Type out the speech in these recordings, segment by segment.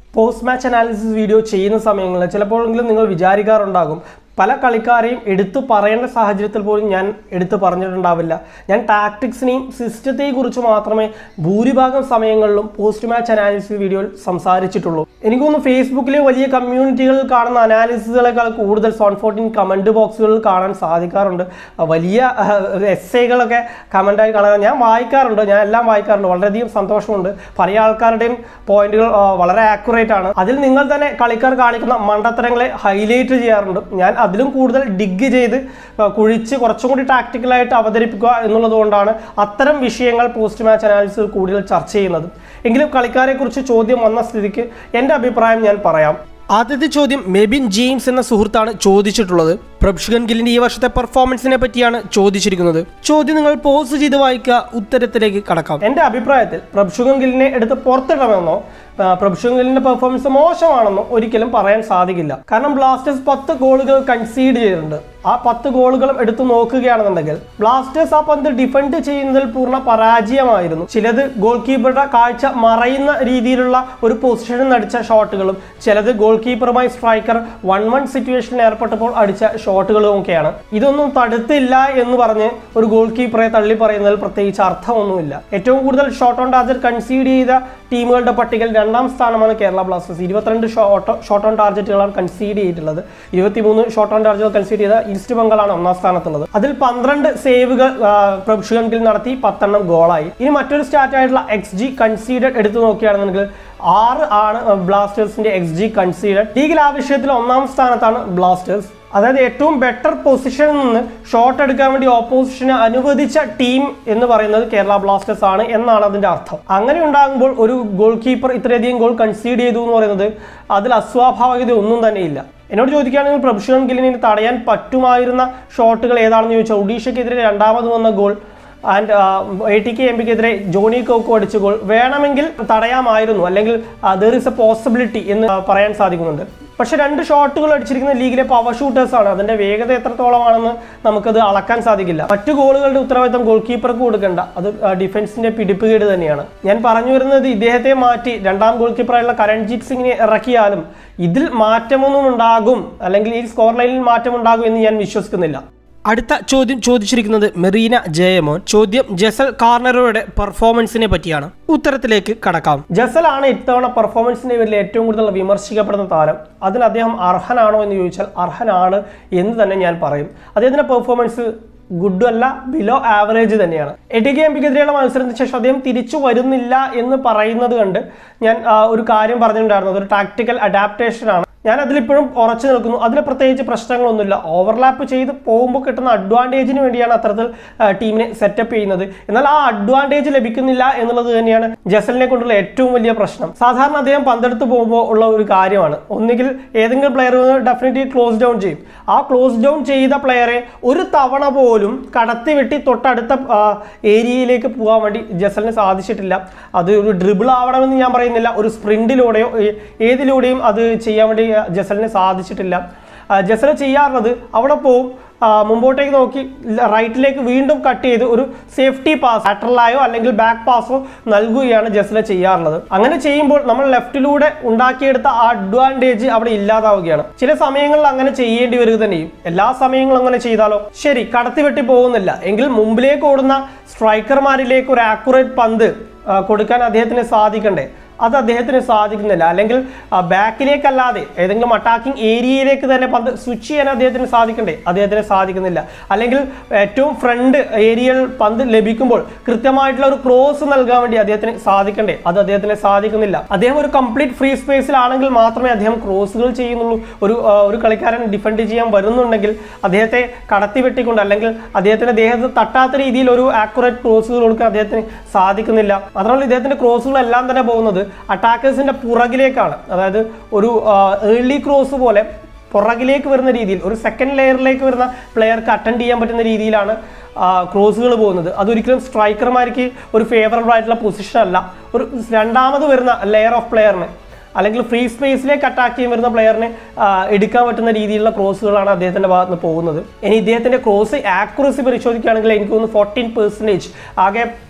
post match analysis video ചെയ്യുന്ന സമയങ്ങളിൽ ചിലപ്പോഴെങ്കിലും നിങ്ങൾ വിചാരിക്കാറുണ്ടാകും പല കളിക്കാരെയും എടുത്തു പറയേണ്ട സാഹചര്യത്തിൽ പോലും ഞാൻ എടുത്തു പറഞ്ഞിട്ടുണ്ടാവില്ല ഞാൻ ടാക്ടിക്സിനെയും സിസ്റ്റത്തെയും കുറിച്ച് മാത്രമേ ഭൂരിഭാഗം സമയങ്ങളിലും പോസ്റ്റ് മാച്ച് അനാലിസിസ് വീഡിയോയിൽ സംസാരിച്ചിട്ടുള്ളൂ എനിക്ക് തോന്നുന്നു ഫേസ്ബുക്കിലെ വലിയ കമ്മ്യൂണിറ്റികളിൽ കാണുന്ന അനാലിസിസുകളെക്കാൾ കൂടുതൽ സോൺ ഫോർട്ടീൻ കമൻറ്റ് ബോക്സുകളിൽ കാണാൻ സാധിക്കാറുണ്ട് വലിയ എസ്സേകളൊക്കെ കമൻ്റായി കാണാൻ ഞാൻ വായിക്കാറുണ്ട് ഞാൻ എല്ലാം വായിക്കാറുണ്ട് വളരെയധികം സന്തോഷമുണ്ട് പല ആൾക്കാരുടെയും പോയിന്റുകൾ വളരെ ആക്യുറേറ്റ് ആണ് അതിൽ നിങ്ങൾ തന്നെ കളിക്കാർ കാണിക്കുന്ന മണ്ടത്തരങ്ങളെ ഹൈലൈറ്റ് ചെയ്യാറുണ്ട് ഞാൻ അതിലും കൂടുതൽ ഡിഗ് ചെയ്ത് ആ, കുഴിച്ച് കുറച്ചും കൂടി ടാക്ടിക്കലായിട്ട് അവതരിപ്പിക്കുക എന്നുള്ളത് കൊണ്ടാണ് അത്തരം വിഷയങ്ങൾ പോസ്റ്റ് മാച്ച് അനാലിസിൽ കൂടുതൽ ചർച്ച ചെയ്യുന്നത് എങ്കിലും കളിക്കാരെ കുറിച്ച് ചോദ്യം വന്ന സ്ഥിതിക്ക് എൻ്റെ അഭിപ്രായം ഞാൻ പറയാം ആദ്യത്തെ ചോദ്യം മെബിൻ ജെയിംസ് എന്ന സുഹൃത്താണ് ചോദിച്ചിട്ടുള്ളത് പ്രഭുഷകൻ ഗില്ലിന്റെ ഈ വർഷത്തെ പെർഫോമൻസിനെ പറ്റിയാണ് ചോദിച്ചിരിക്കുന്നത് ചോദ്യം നിങ്ങൾ പോസ് ചെയ്ത് വായിക്കുക ഉത്തരത്തിലേക്ക് കടക്കാം എൻ്റെ അഭിപ്രായത്തിൽ പ്രഭുഷകൻ ഗില്ലിനെ എടുത്ത് പുറത്തിടണമെന്നോ ആ, പ്രഭുഷകൻ ഗില്ലിന്റെ പെർഫോമൻസ് മോശമാണെന്നോ ഒരിക്കലും പറയാൻ സാധിക്കില്ല കാരണം ബ്ലാസ്റ്റേഴ്സ് പത്ത് ഗോളുകൾ കൺസീഡ് ചെയ്തിട്ടുണ്ട് ആ പത്ത് ഗോളുകളും എടുത്തു നോക്കുകയാണെന്നുണ്ടെങ്കിൽ ബ്ലാസ്റ്റേഴ്സ് ആ പന്ത് ഡിഫെൻഡ് ചെയ്യുന്നതിൽ പൂർണ്ണ പരാജയമായിരുന്നു ചിലത് ഗോൾ കീപ്പറുടെ കാഴ്ച മറയുന്ന രീതിയിലുള്ള ഒരു പൊസിഷനിൽ നടിച്ച ഷോട്ടുകളും ചിലത് ഗോൾ കീപ്പറുമായി സ്ട്രൈക്കർ വൺ വൺ സിറ്റുവേഷനിൽ ഏർപ്പെട്ടപ്പോൾ അടിച്ച ഷോട്ടുകളും ഒക്കെയാണ് ഇതൊന്നും തടുത്തില്ല എന്ന് പറഞ്ഞ് ഒരു ഗോൾ കീപ്പറെ തള്ളി പറയുന്നതിൽ പ്രത്യേകിച്ച് അർത്ഥമൊന്നുമില്ല ഏറ്റവും കൂടുതൽ ഷോട്ട് ഓൺ ടാർജറ്റ് കൺസീഡ് ചെയ്ത ടീമുകളുടെ പട്ടികയിൽ രണ്ടാം സ്ഥാനമാണ് കേരള ബ്ലാസ്റ്റേഴ്സ് ഇരുപത്തിരണ്ട് ഷോട്ട് ഷോട്ട് ഓൺ ടാർജറ്റുകളാണ് കൺസീഡ് ചെയ്തിട്ടുള്ളത് ഇരുപത്തിമൂന്ന് ഷോട്ട് ഓൺ ടാർജറ്റുകൾ കൺസീഡ് ചെയ്ത ഈസ്റ്റ് ബംഗാളാണ് ഒന്നാം സ്ഥാനത്തുള്ളത് അതിൽ പന്ത്രണ്ട് സേവുകൾ പ്രഭുഷകൻ ഗിൽ നടത്തി പത്തെണ്ണം ഗോളായി ഇനി മറ്റൊരു സ്റ്റാറ്റ് ആയിട്ടുള്ള എക്സ് ജി കൺസീഡഡ് എടുത്തു നോക്കുകയാണെന്നുണ്ടെങ്കിൽ ആറ് ആണ് ബ്ലാസ്റ്റേഴ്സിന്റെ എക്സ് ജി കൺസീഡഡ് ലീഗിൽ ആ വിഷയത്തിൽ ഒന്നാം സ്ഥാനത്താണ് ബ്ലാസ്റ്റേഴ്സ് അതായത് ഏറ്റവും ബെറ്റർ പൊസിഷനിൽ നിന്ന് ഷോട്ട് എടുക്കാൻ വേണ്ടി ഓപ്പോസിഷനെ അനുവദിച്ച ടീം എന്ന് പറയുന്നത് കേരള ബ്ലാസ്റ്റേഴ്സ് ആണ് എന്നാണ് അതിന്റെ അർത്ഥം അങ്ങനെ ഉണ്ടാകുമ്പോൾ ഒരു ഗോൾ കീപ്പർ ഇത്രയധികം ഗോൾ കൺസീഡ് ചെയ്തു എന്ന് പറയുന്നത് അതിൽ അസ്വാഭാവികത ഒന്നും തന്നെയില്ല എന്നോട് ചോദിക്കുകയാണെങ്കിൽ പ്രഭുഷകൻ ഗില്ലിനെ തടയാൻ പറ്റുമായിരുന്ന ഷോട്ടുകൾ ഏതാണെന്ന് ചോദിച്ചാൽ ഒഡീഷയ്ക്കെതിരെ രണ്ടാമത് വന്ന goal and A T K M പിക്കെതിരെ ജോണി കോക്കോ അടിച്ച ഗോൾ വേണമെങ്കിൽ തടയാമായിരുന്നു അല്ലെങ്കിൽ ദർ ഇസ് എ പോസിബിലിറ്റി എന്ന് ആ, പറയാൻ സാധിക്കുന്നുണ്ട് പക്ഷെ രണ്ട് ഷോട്ടുകൾ അടിച്ചിരിക്കുന്ന ലീഗിലെ പവർ ഷൂട്ടേഴ്സ് ആണ് അതിന്റെ വേഗത എത്രത്തോളമാണെന്ന് നമുക്കത് അളക്കാൻ സാധിക്കില്ല മറ്റു ഗോളുകളുടെ ഉത്തരവാദിത്തം ഗോൾ കീപ്പർക്ക് കൊടുക്കേണ്ട അത് ആ, ഡിഫൻസിന്റെ പിടിപ്പുകേട് തന്നെയാണ് ഞാൻ പറഞ്ഞു വരുന്നത് ഇദ്ദേഹത്തെ മാറ്റി രണ്ടാം ഗോൾ കീപ്പറായുള്ള കരൺജീത് സിംഗിനെ ഇറക്കിയാലും ഇതിൽ മാറ്റമൊന്നും ഉണ്ടാകും അല്ലെങ്കിൽ ഈ സ്കോർ ലൈനിൽ മാറ്റം ഉണ്ടാകും എന്ന് ഞാൻ വിശ്വസിക്കുന്നില്ല അടുത്ത ചോദ്യം ചോദിച്ചിരിക്കുന്നത് മെറീന ജയമോൻ ചോദ്യം ജസൽ കാർണറോയുടെ പെർഫോമൻസിനെ പറ്റിയാണ് ഉത്തരത്തിലേക്ക് കടക്കാം ജസൽ ആണ് ഇത്തവണ പെർഫോമൻസിന്റെ പേരിൽ ഏറ്റവും കൂടുതൽ വിമർശിക്കപ്പെടുന്ന താരം അതിന് അദ്ദേഹം അർഹനാണോ എന്ന് ചോദിച്ചാൽ അർഹനാണ് എന്ന് തന്നെ ഞാൻ പറയും അദ്ദേഹത്തിന്റെ പെർഫോമൻസ് ഗുഡ് അല്ല ബിലോ ആവറേജ് തന്നെയാണ് എടി കെ എം പിക്കെതിരെയുള്ള മത്സരത്തിന് ശേഷം അദ്ദേഹം തിരിച്ചു വരുന്നില്ല എന്ന് പറയുന്നത് കണ്ട് ഞാൻ ആ, ഒരു കാര്യം പറഞ്ഞിട്ടുണ്ടായിരുന്നു അതൊരു ടാക്ടിക്കൽ അഡാപ്റ്റേഷൻ ആണ് ഞാൻ അതിലിപ്പോഴും ഉറച്ചു നിൽക്കുന്നു അതിൽ പ്രത്യേകിച്ച് പ്രശ്നങ്ങളൊന്നുമില്ല ഓവർലാപ്പ് ചെയ്ത് പോകുമ്പോൾ കിട്ടുന്ന അഡ്വാൻറ്റേജിന് വേണ്ടിയാണ് അത്തരത്തിൽ ആ, ടീമിനെ സെറ്റപ്പ് ചെയ്യുന്നത് എന്നാൽ ആ അഡ്വാൻറ്റേജ് ലഭിക്കുന്നില്ല എന്നുള്ളത് തന്നെയാണ് ജസലിനെ കൊണ്ടുള്ള ഏറ്റവും വലിയ പ്രശ്നം സാധാരണ അദ്ദേഹം പന്തെടുത്ത് പോകുമ്പോൾ ഉള്ള ഒരു കാര്യമാണ് ഒന്നുകിൽ ഏതെങ്കിലും പ്ലെയർ ഡെഫിനറ്റ്ലി ക്ലോസ് ഡൗൺ ചെയ്യും ആ ക്ലോസ് ഡൗൺ ചെയ്ത പ്ലെയറെ ഒരു തവണ പോലും കടത്തി വെട്ടി തൊട്ടടുത്ത ആ, ഏരിയയിലേക്ക് പോകാൻ വേണ്ടി ജസലിന് സാധിച്ചിട്ടില്ല അത് ഒരു ഡ്രിബിൾ ആവണമെന്ന് ഞാൻ പറയുന്നില്ല ഒരു സ്പ്രിന്റിലൂടെയോ ഏ- ഏതിലൂടെയും അത് ചെയ്യാൻ വേണ്ടി ജസലിന് സാധിച്ചിട്ടില്ല ആ, ജസൽ ചെയ്യാറുള്ളത് അവിടെ പോവും ആ, മുമ്പോട്ടേക്ക് നോക്കി ല- റൈറ്റിലേക്ക് വീണ്ടും കട്ട് ചെയ്ത് ഒരു സേഫ്റ്റി പാസ് ലാറ്ററലായോ അല്ലെങ്കിൽ ബാക്ക് പാസോ നൽകുകയാണ് ജസല ചെയ്യാറുള്ളത് അങ്ങനെ ചെയ്യുമ്പോൾ നമ്മൾ ലെഫ്റ്റിലൂടെ ഉണ്ടാക്കിയെടുത്ത ആ അഡ്വാൻറ്റേജ് അവിടെ ഇല്ലാതാവുകയാണ് ചില സമയങ്ങളിൽ അങ്ങനെ ചെയ്യേണ്ടി വരിക തന്നെയും എല്ലാ സമയങ്ങളും അങ്ങനെ ചെയ്താലോ ശരി കടത്തിവെട്ടി പോകുന്നില്ല എങ്കിൽ മുമ്പിലേക്ക് ഓടുന്ന സ്ട്രൈക്കർമാരിലേക്ക് ഒരു ആക്യുറേറ്റ് പന്ത് ആ, കൊടുക്കാൻ അദ്ദേഹത്തിന് സാധിക്കണ്ടേ അത് അദ്ദേഹത്തിന് സാധിക്കുന്നില്ല അല്ലെങ്കിൽ ആ, ബാക്കിലേക്കല്ലാതെ ഏതെങ്കിലും അറ്റാക്കിംഗ് ഏരിയയിലേക്ക് തന്നെ പന്ത് സ്വിച്ച് ചെയ്യാൻ അദ്ദേഹത്തിന് സാധിക്കണ്ടേ അദ്ദേഹത്തിന് സാധിക്കുന്നില്ല അല്ലെങ്കിൽ ഏറ്റവും ഫ്രണ്ട് ഏരിയയിൽ പന്ത് ലഭിക്കുമ്പോൾ കൃത്യമായിട്ടുള്ള ഒരു ക്രോസ് നൽകാൻ വേണ്ടി അദ്ദേഹത്തിന് സാധിക്കണ്ടേ അത് അദ്ദേഹത്തിന് സാധിക്കുന്നില്ല അദ്ദേഹം ഒരു കംപ്ലീറ്റ് ഫ്രീ സ്പേസിലാണെങ്കിൽ മാത്രമേ അദ്ദേഹം ക്രോസുകൾ ചെയ്യുന്നുള്ളൂ ഒരു ആ, ഒരു കളിക്കാരൻ ഡിഫെൻഡ് ചെയ്യാൻ വരുന്നുണ്ടെങ്കിൽ അദ്ദേഹത്തെ കടത്തി വെട്ടിക്കൊണ്ട് അല്ലെങ്കിൽ അദ്ദേഹത്തിന്റെ ദേഹത്ത് തട്ടാത്ത രീതിയിൽ ഒരു ആക്യുറേറ്റ് ക്രോസുകൾ കൊടുക്കാൻ അദ്ദേഹത്തിന് സാധിക്കുന്നില്ല മാത്രമല്ല ഇദ്ദേഹത്തിന്റെ ക്രോസുകളെല്ലാം തന്നെ പോകുന്നത് അറ്റാക്കേഴ്സിന്റെ പുറകിലേക്കാണ് അതായത് ഒരു ഏർലി ക്രോസ് പോലെ പുറകിലേക്ക് വരുന്ന രീതിയിൽ ഒരു സെക്കൻഡ് ലെയറിലേക്ക് വരുന്ന പ്ലെയർക്ക് അറ്റൻഡ് ചെയ്യാൻ പറ്റുന്ന രീതിയിലാണ് ക്രോസുകൾ പോകുന്നത് അതൊരിക്കലും സ്ട്രൈക്കർമാർക്ക് ഒരു ഫേവറബിൾ ആയിട്ടുള്ള പൊസിഷൻ അല്ല ഒരു രണ്ടാമത് വരുന്ന ലെയർ ഓഫ് പ്ലെയറിന് അല്ലെങ്കിൽ ഫ്രീ സ്പേസിലേക്ക് അറ്റാക്ക് ചെയ്യാൻ വരുന്ന പ്ലെയറിനെ എടുക്കാൻ പറ്റുന്ന രീതിയിലുള്ള ക്രോസുകളാണ് അദ്ദേഹത്തിന്റെ ഭാഗത്ത് നിന്ന് പോകുന്നത് ഇനി ഇദ്ദേഹത്തിന്റെ ക്രോസ് ആക്യുറസി പരിശോധിക്കുകയാണെങ്കിൽ എനിക്ക് തോന്നുന്നു ഫോർട്ടീൻ പെർസെൻറ്റേജ് ആകെ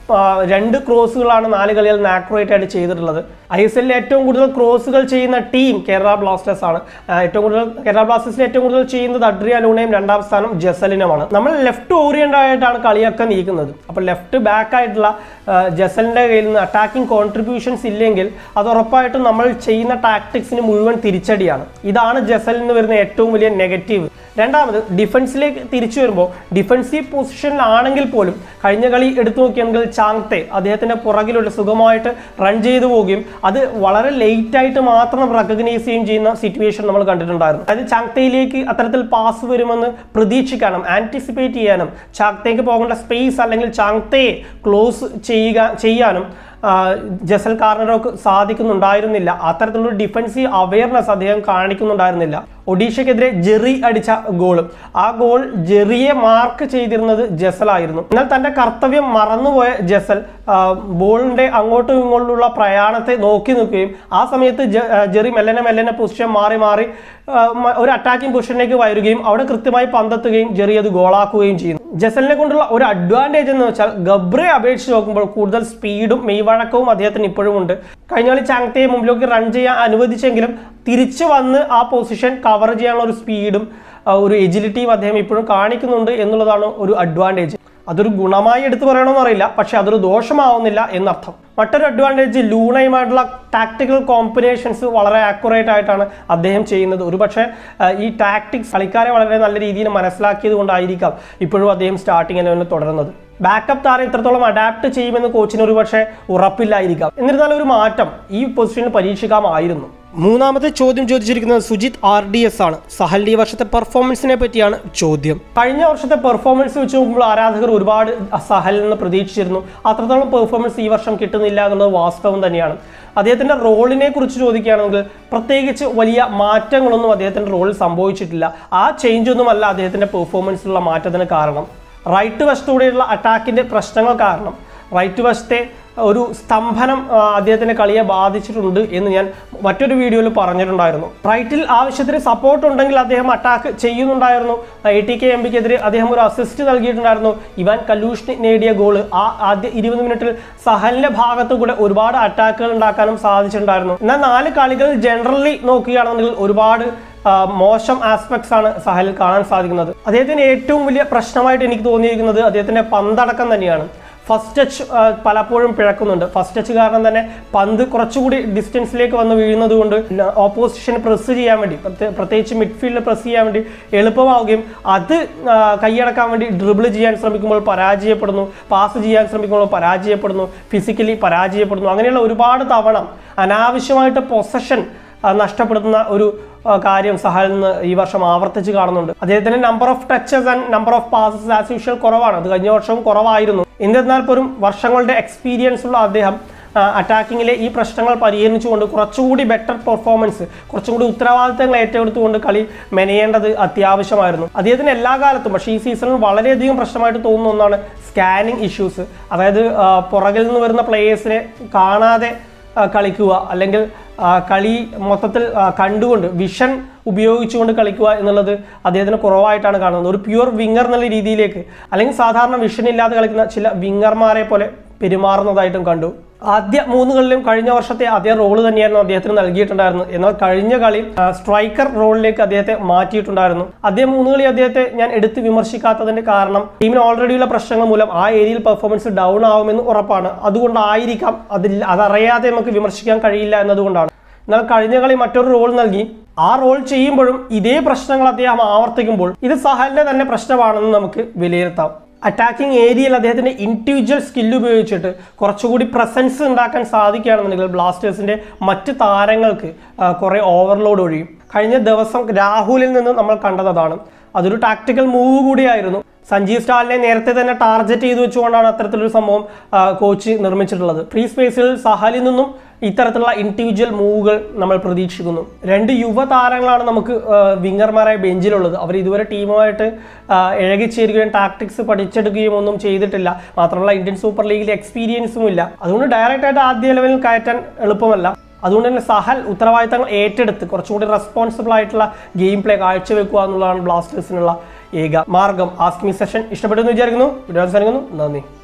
ആ, രണ്ട് ക്രോസുകളാണ് നാല് കളികൾ നാക്രോയേറ്റ് ആയിട്ട് ചെയ്തിട്ടുള്ളത് ഐ എസ് എല്ലിൽ ഏറ്റവും കൂടുതൽ ക്രോസുകൾ ചെയ്യുന്ന ടീം കേരള ബ്ലാസ്റ്റേഴ്സ് ആണ് ആ, ഏറ്റവും കൂടുതൽ കേരള ബ്ലാസ്റ്റേഴ്സിൽ ഏറ്റവും കൂടുതൽ ചെയ്യുന്നത് അഡ്രിയ ലൂണയും രണ്ടാം സ്ഥാനം ജസലിനുമാണ് നമ്മൾ ലെഫ്റ്റ് ഓറിയന്റ് ആയിട്ടാണ് കളിയൊക്കെ നീക്കുന്നത് അപ്പോൾ ലെഫ്റ്റ് ബാക്ക് ആയിട്ടുള്ള ആ, ജസലിന്റെ കയ്യിൽ നിന്ന് അറ്റാക്കിംഗ് കോൺട്രിബ്യൂഷൻസ് ഇല്ലെങ്കിൽ അത് ഉറപ്പായിട്ടും നമ്മൾ ചെയ്യുന്ന ടാക്ടിക്സിന് മുഴുവൻ തിരിച്ചടിയാണ് ഇതാണ് ജസലിൽ നിന്ന് വരുന്ന ഏറ്റവും വലിയ നെഗറ്റീവ് രണ്ടാമത് ഡിഫൻസിലേക്ക് തിരിച്ചു വരുമ്പോൾ ഡിഫൻസീവ് പൊസിഷനിലാണെങ്കിൽ പോലും കഴിഞ്ഞ കളി എടുത്തു നോക്കിയാണെങ്കിൽ ചാങ്തെ അദ്ദേഹത്തിന്റെ പുറകിലുള്ള സുഖമായിട്ട് റൺ ചെയ്തു പോവുകയും അത് വളരെ ലേറ്റ് ആയിട്ട് മാത്രം റെക്കഗ്നൈസ് ചെയ്യുകയും ചെയ്യുന്ന സിറ്റുവേഷൻ നമ്മൾ കണ്ടിട്ടുണ്ടായിരുന്നു അതായത് ചാങ്തയിലേക്ക് അത്തരത്തിൽ പാസ് വരുമെന്ന് പ്രതീക്ഷിക്കാനും ആന്റിസിപ്പേറ്റ് ചെയ്യാനും ചാങ്തയ്ക്ക് പോകേണ്ട സ്പേസ് അല്ലെങ്കിൽ ചാങ്തയെ ക്ലോസ് ചെയ്യുക ചെയ്യാനും ആ, ജസൽ കാർണറോക്ക് സാധിക്കുന്നുണ്ടായിരുന്നില്ല അത്തരത്തിലുള്ള ഡിഫൻസീവ് അവയർനെസ് അദ്ദേഹം കാണിക്കുന്നുണ്ടായിരുന്നില്ല ഒഡീഷയ്ക്കെതിരെ ജെറി അടിച്ച ഗോളും ആ ഗോൾ ജെറിയെ മാർക്ക് ചെയ്തിരുന്നത് ജസലായിരുന്നു എന്നാൽ തന്റെ കർത്തവ്യം മറന്നുപോയ ജസൽ ആ, ബോളിന്റെ അങ്ങോട്ടും ഇങ്ങോട്ടുള്ള പ്രയാണത്തെ നോക്കി നിൽക്കുകയും ആ സമയത്ത് ജെ- ആ, ജെറി മെല്ലനെ മെല്ലനെ പൊസിഷൻ മാറി മാറി ആ, മ- ഒരു അറ്റാക്കിംഗ് പൊസിഷനിലേക്ക് വരികയും അവിടെ കൃത്യമായി പന്തെത്തുകയും ജെറി അത് ഗോളാക്കുകയും ചെയ്യുന്നു ജസലിനെ കൊണ്ടുള്ള ഒരു അഡ്വാൻറ്റേജ് എന്ന് വെച്ചാൽ ഗബ്രെ അപേക്ഷിച്ച് നോക്കുമ്പോൾ കൂടുതൽ സ്പീഡും മെയ്വഴക്കവും അദ്ദേഹത്തിന് ഇപ്പോഴും ഉണ്ട് കഴിഞ്ഞ കളി ചാങ്തയെ മുമ്പിലേക്ക് റൺ ചെയ്യാൻ അനുവദിച്ചെങ്കിലും തിരിച്ചു വന്ന് ആ പൊസിഷൻ കവർ ചെയ്യാനുള്ള ഒരു സ്പീഡും ആ, ഒരു എജിലിറ്റിയും അദ്ദേഹം ഇപ്പോഴും കാണിക്കുന്നുണ്ട് എന്നുള്ളതാണ് ഒരു അഡ്വാൻറ്റേജ് അതൊരു ഗുണമായി എടുത്തു പറയണമെന്ന് അറിയില്ല പക്ഷെ അതൊരു ദോഷമാവുന്നില്ല എന്നർത്ഥം മറ്റൊരു അഡ്വാൻറ്റേജ് ലൂണയുമായിട്ടുള്ള ടാക്ടിക്കൽ കോമ്പിനേഷൻസ് വളരെ ആക്യുറേറ്റ് ആയിട്ടാണ് അദ്ദേഹം ചെയ്യുന്നത് ഒരുപക്ഷെ ആ, ഈ ടാക്ടിക്സ് കളിക്കാരെ വളരെ നല്ല രീതിയിൽ മനസ്സിലാക്കിയത് കൊണ്ടായിരിക്കാം ഇപ്പോഴും അദ്ദേഹം സ്റ്റാർട്ടിംഗ് ഇലവനിൽ തുടരുന്നത് ബാക്കപ്പ് താരം ഇത്രത്തോളം അഡാപ്റ്റ് ചെയ്യുമെന്ന് കോച്ചിന് ഒരുപക്ഷെ ഉറപ്പില്ലായിരിക്കാം എന്നിരുന്നാലും ഒരു മാറ്റം ഈ പൊസിഷനിൽ പരീക്ഷിക്കാമായിരുന്നു മൂന്നാമത്തെ ചോദ്യം ചോദിച്ചിരിക്കുന്നത് സുജിത് ആർ ഡി എസ് ആണ് സഹലിന്റെ ഈ വർഷത്തെ പെർഫോമൻസിനെ പറ്റിയാണ് ചോദ്യം കഴിഞ്ഞ വർഷത്തെ പെർഫോമൻസ് വെച്ച് നോക്കുമ്പോൾ ആരാധകർ ഒരുപാട് സഹലിൽ നിന്ന് പ്രതീക്ഷിച്ചിരുന്നു അത്രത്തോളം പെർഫോമൻസ് ഈ വർഷം കിട്ടുന്നില്ല എന്നുള്ളത് വാസ്തവം തന്നെയാണ് അദ്ദേഹത്തിന്റെ റോളിനെ കുറിച്ച് ചോദിക്കുകയാണെങ്കിൽ പ്രത്യേകിച്ച് വലിയ മാറ്റങ്ങളൊന്നും അദ്ദേഹത്തിന്റെ റോളിൽ സംഭവിച്ചിട്ടില്ല ആ ചേഞ്ച് ഒന്നുമല്ല അദ്ദേഹത്തിന്റെ പെർഫോമൻസിലുള്ള മാറ്റത്തിന് കാരണം റൈറ്റ് വശത്തൂടെയുള്ള അറ്റാക്കിന്റെ പ്രശ്നങ്ങൾ കാരണം റൈറ്റ് വശത്തെ ഒരു സ്തംഭനം ആ, അദ്ദേഹത്തിന്റെ കളിയെ ബാധിച്ചിട്ടുണ്ട് എന്ന് ഞാൻ മറ്റൊരു വീഡിയോയിൽ പറഞ്ഞിട്ടുണ്ടായിരുന്നു റൈറ്റിൽ ആവശ്യത്തിന് സപ്പോർട്ട് ഉണ്ടെങ്കിൽ അദ്ദേഹം അറ്റാക്ക് ചെയ്യുന്നുണ്ടായിരുന്നു എ ടി കെ എം പിക്കെതിരെ അദ്ദേഹം ഒരു അസിസ്റ്റ് നൽകിയിട്ടുണ്ടായിരുന്നു ഇവാൻ കല്ലൂഷിന് നേടിയ ഗോള് ആ ആദ്യ ഇരുപത് മിനിറ്റിൽ സഹലിന്റെ ഭാഗത്തു കൂടെ ഒരുപാട് അറ്റാക്കുകൾ ഉണ്ടാക്കാനും സാധിച്ചിട്ടുണ്ടായിരുന്നു എന്നാൽ നാല് കളികൾ ജനറലി നോക്കുകയാണെന്നുണ്ടെങ്കിൽ ഒരുപാട് ആ, മോശം ആസ്പെക്ട്സ് ആണ് സഹലിൽ കാണാൻ സാധിക്കുന്നത് അദ്ദേഹത്തിന് ഏറ്റവും വലിയ പ്രശ്നമായിട്ട് എനിക്ക് തോന്നിയിരിക്കുന്നത് അദ്ദേഹത്തിന്റെ പന്തടക്കം തന്നെയാണ് ഫസ്റ്റ് ടച്ച് പലപ്പോഴും പിഴക്കുന്നുണ്ട് ഫസ്റ്റ് ടച്ച് കാരണം തന്നെ പന്ത് കുറച്ചുകൂടി ഡിസ്റ്റൻസിലേക്ക് വന്ന് വീഴുന്നത് കൊണ്ട് ഓപ്പോസിഷന് പ്രസ് ചെയ്യാൻ വേണ്ടി പ്രത്യേക- പ്രത്യേകിച്ച് മിഡ്ഫീൽഡിൽ പ്രസ് ചെയ്യാൻ വേണ്ടി എളുപ്പമാവുകയും അത് ആ, കൈയടക്കാൻ വേണ്ടി ഡ്രിബിൾ ചെയ്യാൻ ശ്രമിക്കുമ്പോൾ പരാജയപ്പെടുന്നു പാസ് ചെയ്യാൻ ശ്രമിക്കുമ്പോൾ പരാജയപ്പെടുന്നു ഫിസിക്കലി പരാജയപ്പെടുന്നു അങ്ങനെയുള്ള ഒരുപാട് തവണ അനാവശ്യമായിട്ട് പൊസഷൻ നഷ്ടപ്പെടുത്തുന്ന ഒരു ആ, കാര്യം സഹലിൽ നിന്ന് ഈ വർഷം ആവർത്തിച്ച് കാണുന്നുണ്ട് അദ്ദേഹത്തിന്റെ number of touches and number of passes as usual കുറവാണ് അത് കഴിഞ്ഞ വർഷവും കുറവായിരുന്നു എന്നിരുന്നാൽ പോലും വർഷങ്ങളുടെ എക്സ്പീരിയൻസ് ഉള്ള അദ്ദേഹം അറ്റാക്കിങ്ങിലെ ഈ പ്രശ്നങ്ങൾ പരിഹരിച്ചുകൊണ്ട് കുറച്ചുകൂടി ബെറ്റർ പെർഫോമൻസ് കുറച്ചും കൂടി ഉത്തരവാദിത്തങ്ങൾ ഏറ്റെടുത്തുകൊണ്ട് കളി മെനയേണ്ടത് അത്യാവശ്യമായിരുന്നു അദ്ദേഹത്തിന് എല്ലാ കാലത്തും പക്ഷേ ഈ സീസണിൽ വളരെയധികം പ്രശ്നമായിട്ട് തോന്നുന്ന ഒന്നാണ് സ്കാനിങ് ഇഷ്യൂസ് അതായത് ആ, പുറകിൽ നിന്ന് വരുന്ന പ്ലേയേഴ്സിനെ കാണാതെ ആ, കളിക്കുക അല്ലെങ്കിൽ ആ, കളി മൊത്തത്തിൽ ആ, കണ്ടുകൊണ്ട് വിഷൻ ഉപയോഗിച്ചുകൊണ്ട് കളിക്കുക എന്നുള്ളത് അദ്ദേഹത്തിന് കുറവായിട്ടാണ് കാണുന്നത് ഒരു പ്യുവർ വിങ്ങർ എന്നുള്ള രീതിയിലേക്ക് അല്ലെങ്കിൽ സാധാരണ വിഷൻ ഇല്ലാതെ കളിക്കുന്ന ചില വിങ്ങർമാരെ പോലെ പെരുമാറുന്നതായിട്ടും കണ്ടു ആദ്യ മൂന്ന് കളിലും കഴിഞ്ഞ വർഷത്തെ അതേ റോള് തന്നെയായിരുന്നു അദ്ദേഹത്തിന് നൽകിയിട്ടുണ്ടായിരുന്നത് എന്നാൽ കഴിഞ്ഞ കളി സ്ട്രൈക്കർ റോളിലേക്ക് അദ്ദേഹത്തെ മാറ്റിയിട്ടുണ്ടായിരുന്നു അദ്ദേഹം മൂന്ന് കളി അദ്ദേഹത്തെ ഞാൻ എടുത്ത് വിമർശിക്കാത്തതിന്റെ കാരണം ടീമിന് ഓൾറെഡിയുള്ള പ്രശ്നങ്ങൾ മൂലം ആ ഏരിയയിൽ പെർഫോമൻസ് ഡൗൺ ആവുമെന്ന് ഉറപ്പാണ് അതുകൊണ്ടായിരിക്കാം അതിൽ അതറിയാതെ നമുക്ക് വിമർശിക്കാൻ കഴിയില്ല എന്നതുകൊണ്ടാണ് എന്നാൽ കഴിഞ്ഞ കളി മറ്റൊരു റോൾ നൽകി ആ റോൾ ചെയ്യുമ്പോഴും ഇതേ പ്രശ്നങ്ങൾ അദ്ദേഹം ആവർത്തിക്കുമ്പോൾ ഇത് സഹലിന്റെ തന്നെ പ്രശ്നമാണെന്ന് നമുക്ക് വിലയിരുത്താം അറ്റാക്കിംഗ് ഏരിയയിൽ അദ്ദേഹത്തിന്റെ ഇൻഡിവിജ്വൽ സ്കില്ല് ഉപയോഗിച്ചിട്ട് കുറച്ചുകൂടി പ്രസൻസ് ഉണ്ടാക്കാൻ സാധിക്കുകയാണെന്നുണ്ടെങ്കിൽ ബ്ലാസ്റ്റേഴ്സിന്റെ മറ്റ് താരങ്ങൾക്ക് ആ, കുറെ ഓവർലോഡ് ഒഴിയും കഴിഞ്ഞ ദിവസം രാഹുലിൽ നിന്ന് നമ്മൾ കണ്ടത് അതാണ് അതൊരു ടാക്ടിക്കൽ മൂവ് കൂടിയായിരുന്നു സഞ്ജീവ് സ്റ്റാലിനെ നേരത്തെ തന്നെ ടാർഗറ്റ് ചെയ്തു വെച്ചുകൊണ്ടാണ് അത്തരത്തിലൊരു സംഭവം ആ, കോച്ച് നിർമ്മിച്ചിട്ടുള്ളത് ഫ്രീ സ്പേസിൽ സഹലിൽ നിന്നും ഇത്തരത്തിലുള്ള ഇൻഡിവിജ്വൽ മൂവുകൾ നമ്മൾ പ്രതീക്ഷിക്കുന്നു രണ്ട് യുവതാരങ്ങളാണ് നമുക്ക് ആ, വിങ്ങർമാരായ ബെഞ്ചിലുള്ളത് അവർ ഇതുവരെ ടീമുമായിട്ട് ആ, ഇഴകിച്ചേരുകയും ടാക്ടിക്സ് പഠിച്ചെടുക്കുകയും ഒന്നും ചെയ്തിട്ടില്ല മാത്രമല്ല ഇന്ത്യൻ സൂപ്പർ ലീഗിൽ എക്സ്പീരിയൻസും ഇല്ല അതുകൊണ്ട് ഡയറക്റ്റ് ആയിട്ട് ആദ്യ ലെവലിൽ കയറ്റാൻ എളുപ്പമല്ല അതുകൊണ്ട് തന്നെ സഹൽ ഉത്തരവാദിത്തങ്ങൾ ഏറ്റെടുത്ത് കുറച്ചുകൂടി റെസ്പോൺസിബിൾ ആയിട്ടുള്ള ഗെയിം പ്ലേ കാഴ്ചവെക്കുക എന്നുള്ളതാണ് ബ്ലാസ്റ്റേഴ്സിനുള്ള ഏക മാർഗം ആസ്മി സെഷൻ ഇഷ്ടപ്പെട്ടു എന്ന് വിചാരിക്കുന്നു വീഡിയോ അവസാനിക്കുന്നു നന്ദി